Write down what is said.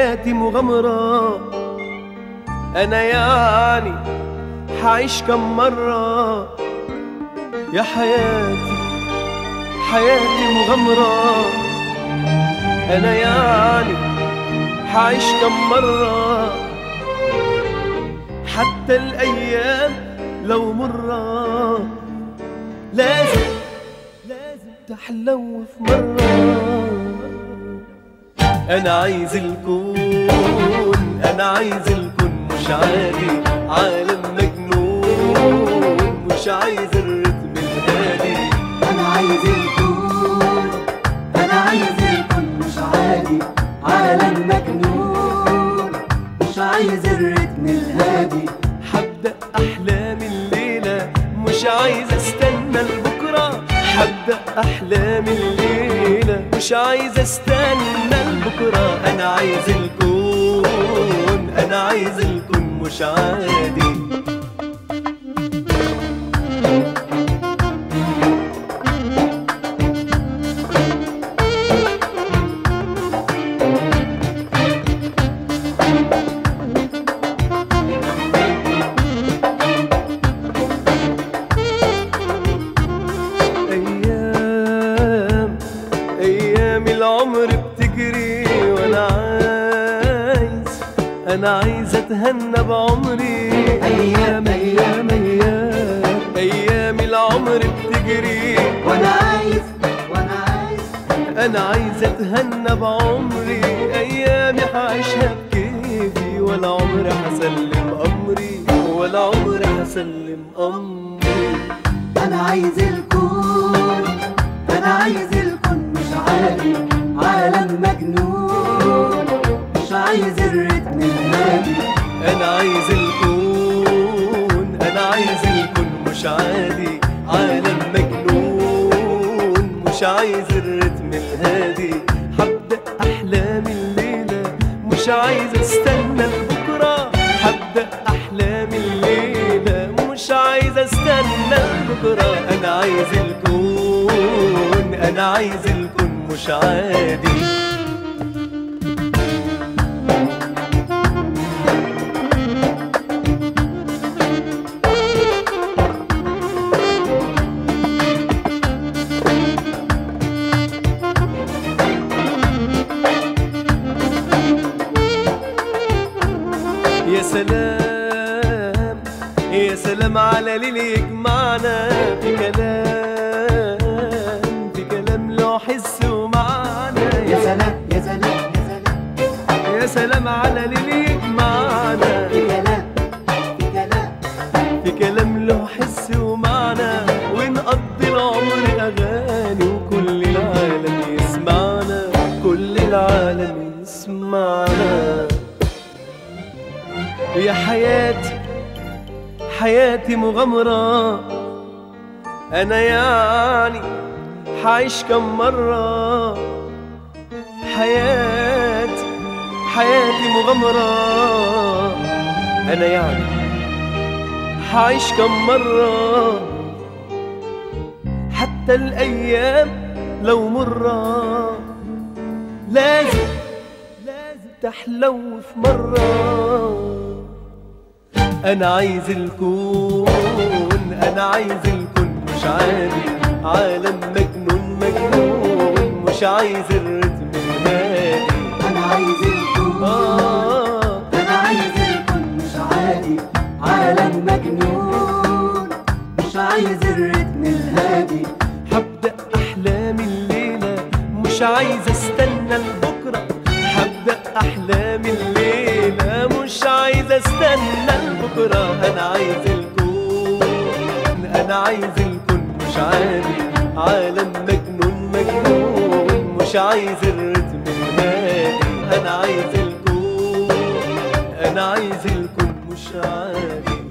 حياتي مغامرة أنا يعني حعيش كم مرة يا حياتي حياتي مغامرة أنا يعني حعيش كم مرة حتى الأيام لو مرة لازم لازم تحلو في مرة أنا عايز الكون أنا عايز الكون مش عادي عالم مجنون مش عايز الرتم الهادي أنا عايز الكون أنا عايز الكون مش عادي عالم مجنون مش عايز الريتم الهادي حبدأ أحلامي الليلة مش عايز استنى لبكرة حبدأ أحلامي الليلة مش عايز استنى لبكرة أنا عايز الكون أنا عايز الكون مش عادي أيام أيام العمر بتجري وأنا عايز أنا عايز أتهنى بعمري أيام أيام أيام أيام العمر بتجري وأنا عايز وأنا عايز أنا عايز أتهنى بعمري أيامي حعيشها بكيفي ولا عمري حسلم أمري ولا عمري حسلم أمري أنا عايز الكون أنا عايز الكون مش عادي عالم مجنون مش عايز الريتم الهادي أنا عايز الكون أنا عايز الكون مش عادي عالم مجنون مش عايز الرتم الهادي هبدأ أحلامي الليلة مش عايز استنى لبكرة هبدأ أحلامي الليلة مش عايز استنى لبكرة أنا عايز الكون أنا عايز الكون مش عادي يا سلام يا سلام على ليل يجمعنا في كلام في كلام له حس ومعنى يا سلام يا سلام يا سلام يا سلام على ليل يجمعنا في كلام في كلام في كلام له حس ومعنى ونقضي العمر أغاني وكل العالم يسمعنا كل العالم يسمعنا يا حياتي حياتي مغامرة أنا يعني حعيش كم مرة حياتي حياتي مغامرة أنا يعني حعيش كم مرة حتى الأيام لو مرة لازم لازم تحلو في مرة أنا عايز الكون أنا عايز الكون مش عادي عالم مجنون مجنون مش عايز الرتم الهادي أنا عايز الكون آه أنا عايز الكون مش عادي عالم مجنون مش عايز الريتم الهادي هبدأ أحلامي الليلة مش عايز استنى لبكرة هبدأ أحلامي الليلة مش عايز استنى لبكرة أنا عايز الكون أنا عايز الكون مش عادي عالم مجنون مجنون مش عايز الرتم الهادي أنا عايز الكون أنا عايز الكون مش عادي